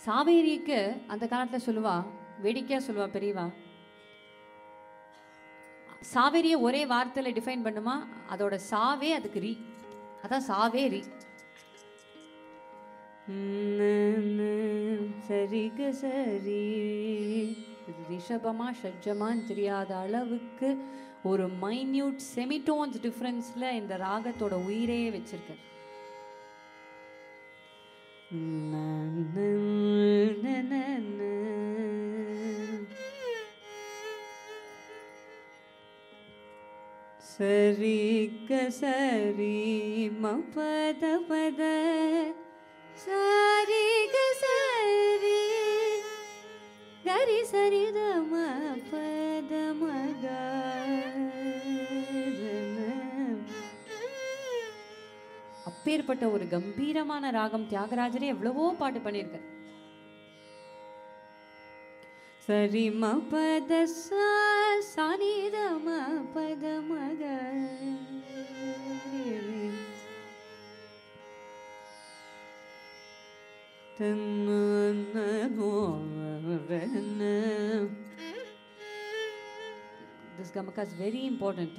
சாவேரிக்கு அந்த காலத்தில் சொல்லுவா வேடிக்கையாக சொல்லுவா பெரியவா சாவேரியை ஒரே வார்த்தையில் டிஃபைன் பண்ணுமா அதோட சாவே அதுக்கு ரீ அதான் சாவேரி சரிக சரி இது ரிஷபமா ஷட்ஜமான்னு தெரியாத அளவுக்கு ஒரு மைன்யூட் செமிடோன்ஸ் டிஃப்ரென்ஸில் இந்த ராகத்தோட உயிரே வச்சிருக்கார் சரி க சரி ம பத பத சரி க சரி கரி சரி த ம பத மக அப்பேற்பட்ட ஒரு கம்பீரமான ராகம் தியாகராஜரே எவ்வளவோ பாட்டு பண்ணியிருக்கார் சரி ம பத சா சானி த ம பத மக This gamaka is very important.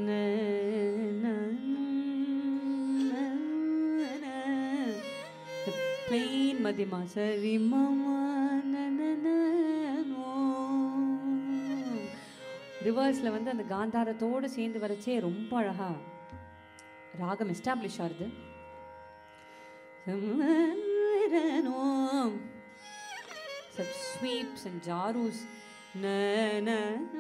The plain madhima sari mama ரிவர்ஸில் வந்து அந்த காந்தாரத்தோடு சேர்ந்து வரச்சே ரொம்ப அழகா ராகம் எஸ்டாப்ளிஷ் ஆகுது such sweeps and jarus na na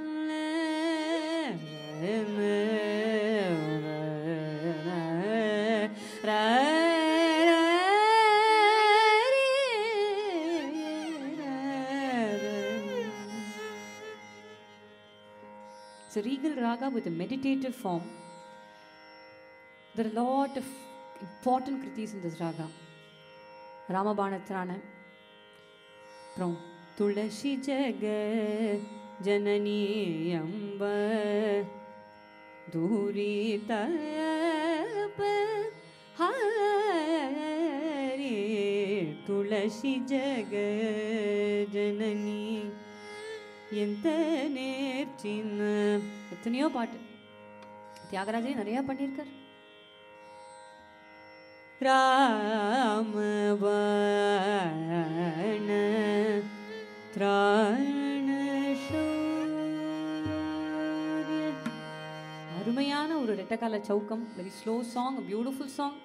It's a regal raga with a meditative form. There are a lot of important kritis in this raga. ராமபாணத்திரான அப்புறம் துளசி ஜக ஜனனி அம்ப தூரி தப ஹரி துளசி ஜக ஜனனி எந்த நேர்ச்சின்ன எத்தனையோ பாட்டு தியாகராஜரே நிறையா பண்ணியிருக்கார் ராமபாண திராண சௌரிய. அருமையான ஒரு ரெட்டக்கால சௌக்கம் very slow song beautiful song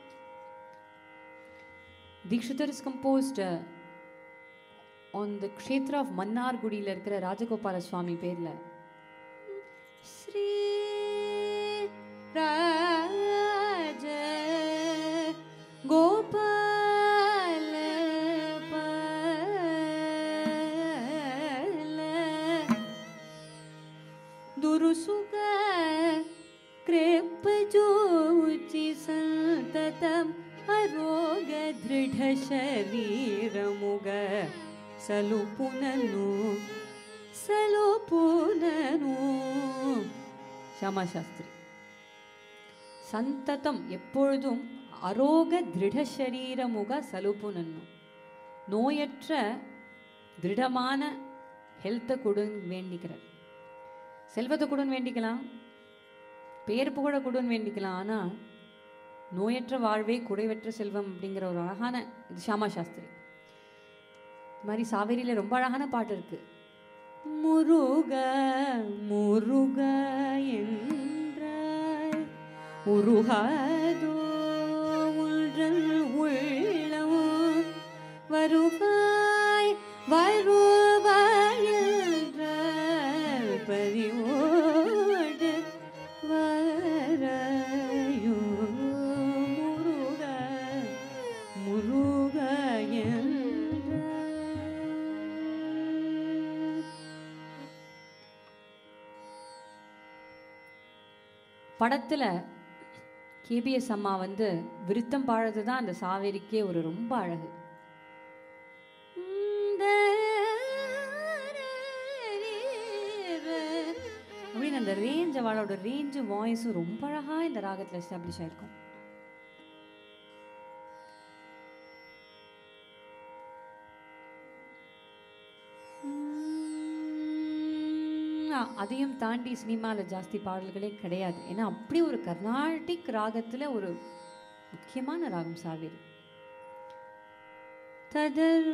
Dikshitar is composed on the kshetra of மன்னார்குடியில் இருக்கிற ராஜகோபால சுவாமி பேரில் ஸ்ரீ ராஜ கோபால பால दुरुसुग कृपजोचि सन्ततम् अरोग दृढशरीरमुग सलुपुननु सलुपुननु ஷாமாசாஸ்திரி சந்ததம் எப்பொழுதும் அரோக திருட சரீரமுக சலுப்புனன்னு நோயற்ற திருடமான ஹெல்த்தை கொடுன்னு வேண்டிக்கிறார் செல்வத்தை கொடுன்னு வேண்டிக்கலாம் பேர் புகழ கொடுன்னு வேண்டிக்கலாம் ஆனால் நோயற்ற வாழ்வே குறைவற்ற செல்வம் அப்படிங்கிற ஒரு அழகான இது ஷாமா சாஸ்திரி இது மாதிரி சாவேரியில் ரொம்ப அழகான பாட்டு இருக்கு முருக முருக என்றாய் உருகாதோ உன்றல் உள்ளம் வருவாய் வருவாய் என்றால் பறிவோடு வரையோ முருக முருக என்றாய் படத்தில் கேபிஎஸ் அம்மா வந்து விருத்தம் பாடுறது தான் அந்த சாவேரிக்கே ஒரு ரொம்ப அழகு அப்படின்னு அந்த ரேஞ்ச் அவளோட ரேஞ்சு வாய்ஸும் ரொம்ப அழகாக இந்த ராகத்தில் எஸ்டாப்ளிஷ் ஆயிருக்கும் அதையும் தாண்டி சினிமாவில் ஜாஸ்தி பாடல்களே கிடையாது ஏன்னா அப்படி ஒரு கர்நாடிக் ராகத்தில் ஒரு முக்கியமான ராகம் சாவேரி ததர்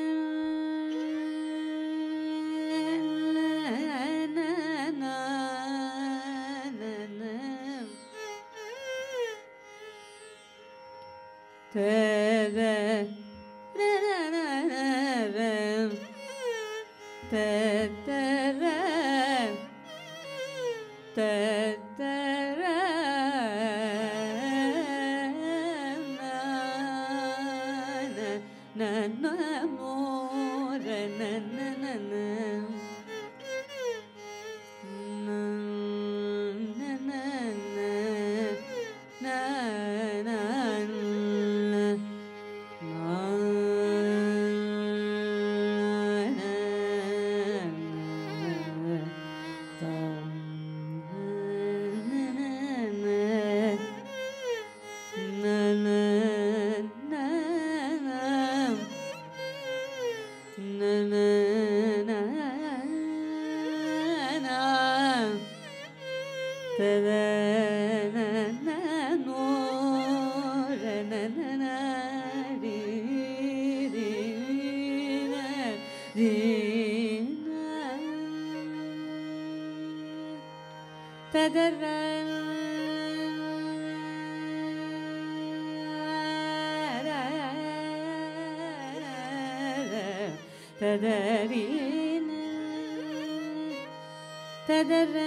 ததரீன ததர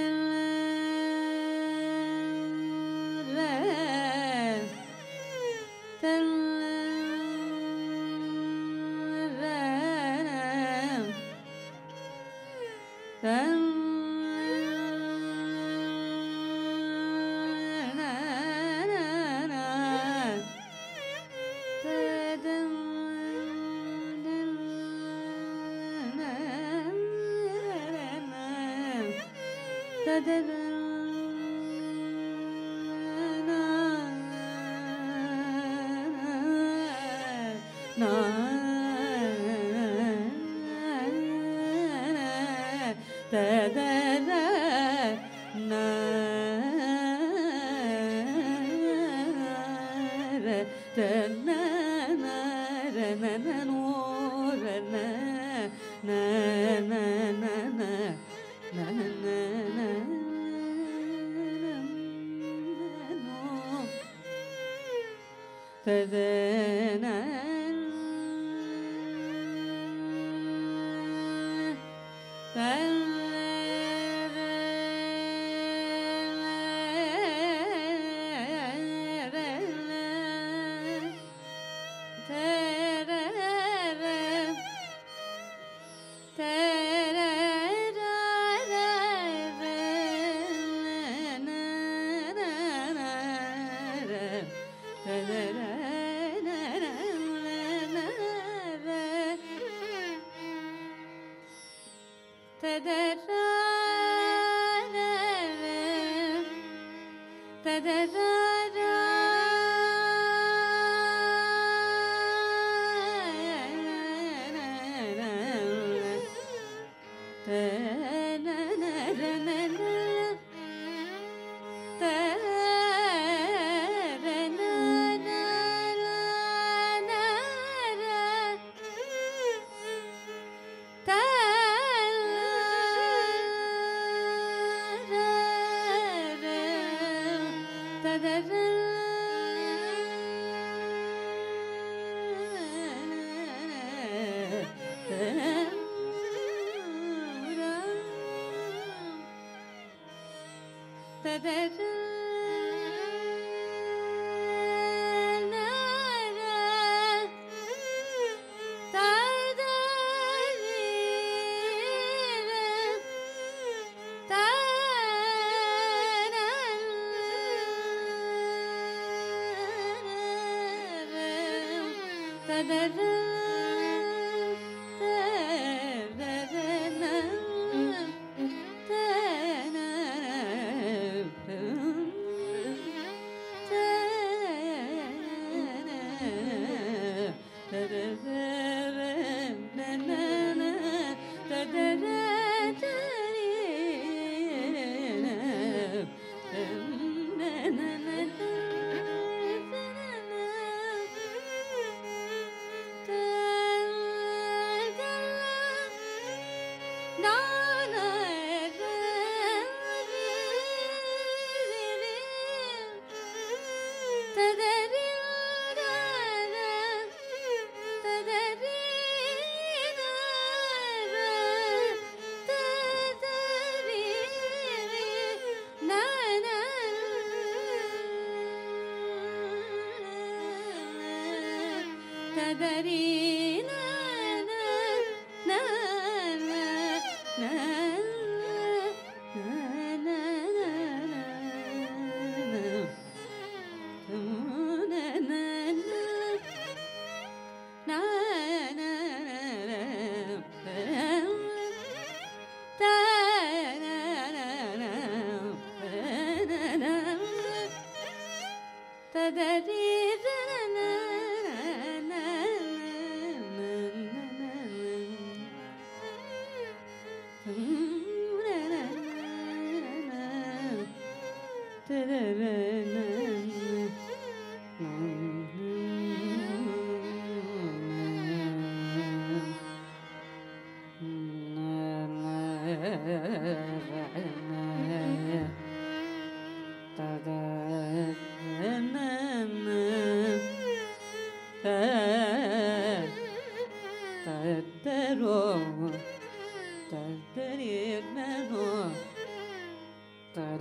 ததரி ந, ந, ந, ந, ந, ந, ந, ந, ந, ந, ந, தத்தரோ தத்தரோ தர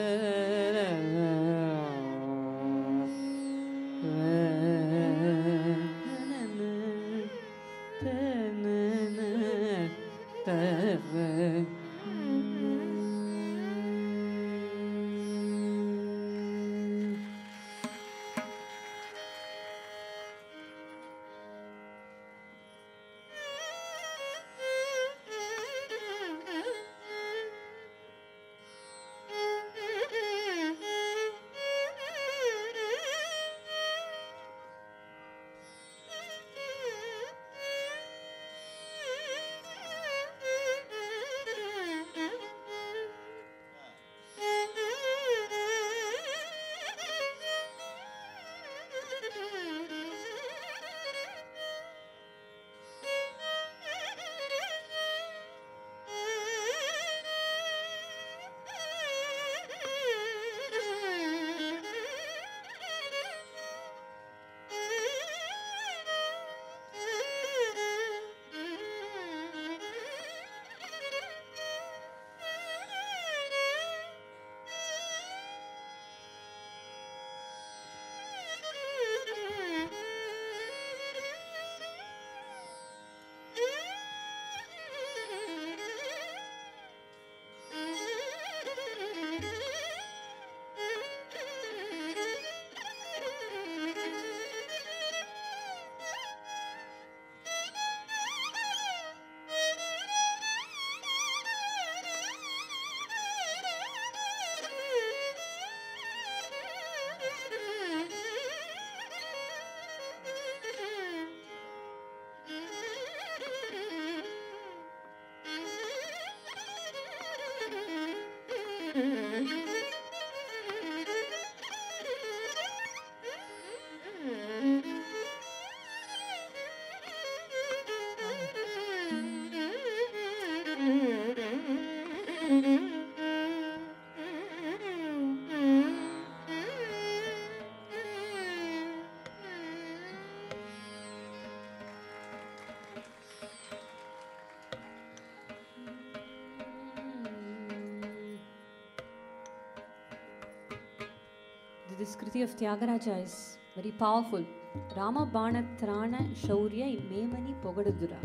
This Kriti of Tyagaraja is very powerful. Rama Banatrana Shaurya Memani Pogadadura.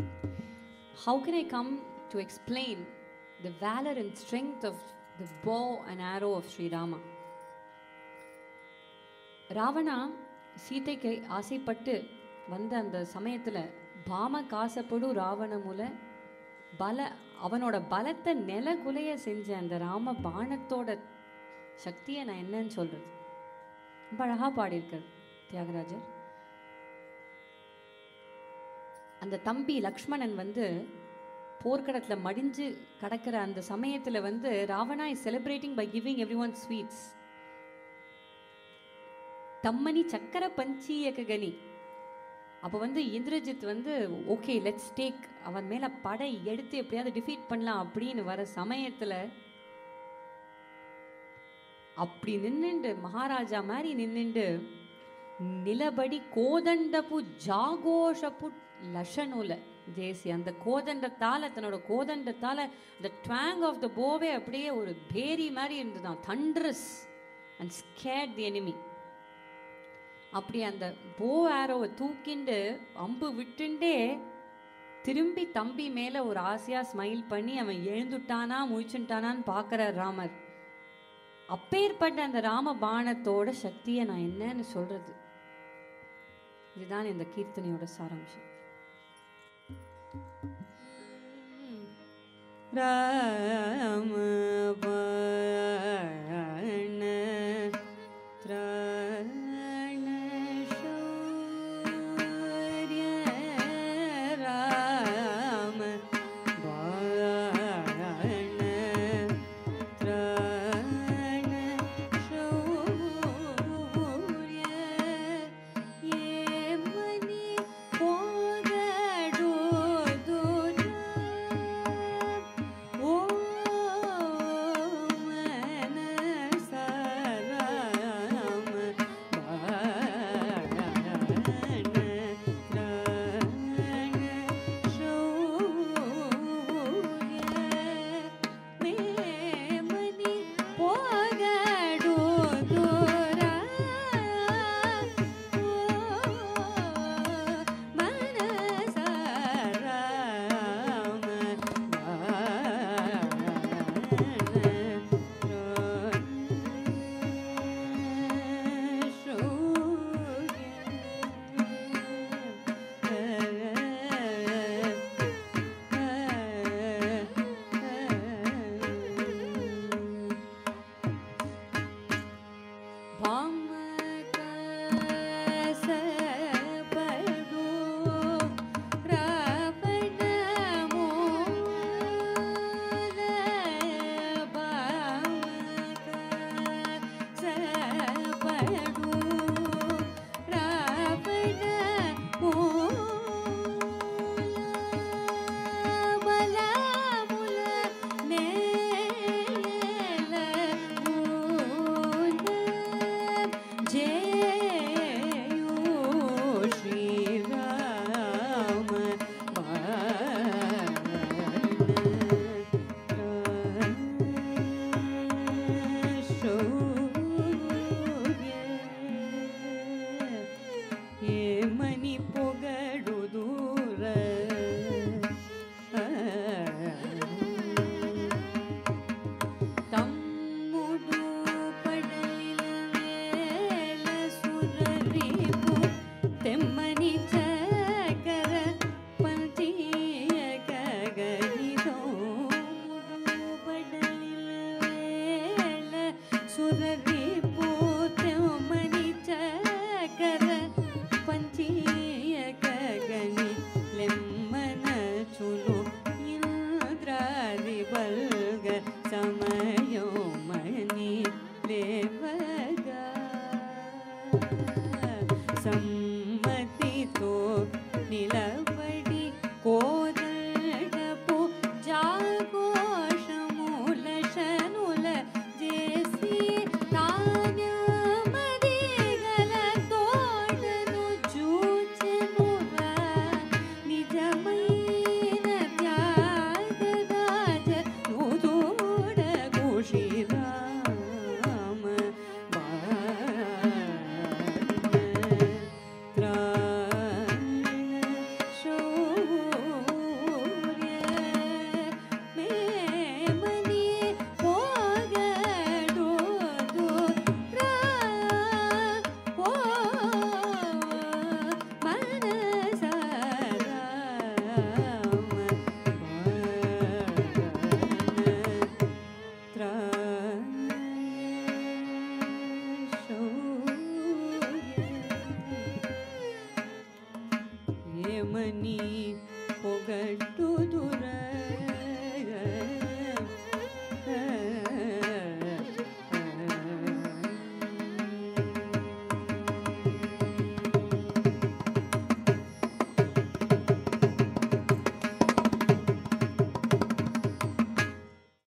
How can I come to explain the valor and strength of the bow and arrow of Sri Rama? Ravana சீதைக்கு ஆசைப்பட்டு வந்த அந்த சமயத்தில் பாம காசப்படும் ராவண மூல பல அவனோட பலத்தை நிலகுலைய செஞ்ச அந்த ராம பாணத்தோட சக்தியை நான் என்னன்னு சொல்றது ரொம்ப அழகா பாடியிருக்கார் தியாகராஜர் அந்த தம்பி லக்ஷ்மணன் வந்து போர்க்களத்தில் மடிஞ்சு கடக்கிற அந்த சமயத்தில் வந்து Ravana is celebrating by giving every one sweets தம்மனி சக்கர பஞ்சீயக கனி அப்போ வந்து இந்திரஜித் வந்து ஓகே லெட்ஸ் டேக் அவன் மேலே படை எடுத்து எப்படியாவது டிஃபீட் பண்ணலாம் அப்படின்னு வர சமயத்தில் அப்படி நின்னுண்டு மகாராஜா மாதிரி நின்னுண்டு நிலபடி கோதண்டபு ஜாகோஷபு லஷனுல ஜேசி அந்த கோதண்டத்தால தன்னோட கோதண்டத்தால the twang of the bow அப்படியே ஒரு பேரி மாதிரி இருந்ததுதான் thunderous and scared the enemy அப்படி அந்த போ ஆரோவை தூக்கிண்டு அம்பு விட்டுண்டே திரும்பி தம்பி மேல ஒரு ஆசையா ஸ்மைல் பண்ணி அவன் எழுந்துட்டானா முழிச்சுட்டானான்னு பார்க்கறார் ராமர் அப்பேற்பட்ட அந்த ராம பாணத்தோட சக்தியை நான் என்னன்னு சொல்றது இதுதான் இந்த கீர்த்தனையோட சாராம்சம் ராம பாண த்ராண சௌர்ய ராம பாண த்ராண சௌர்ய ஏமனி போகடோ துர ஓ ಮನಿ ಹೊಗಟುದು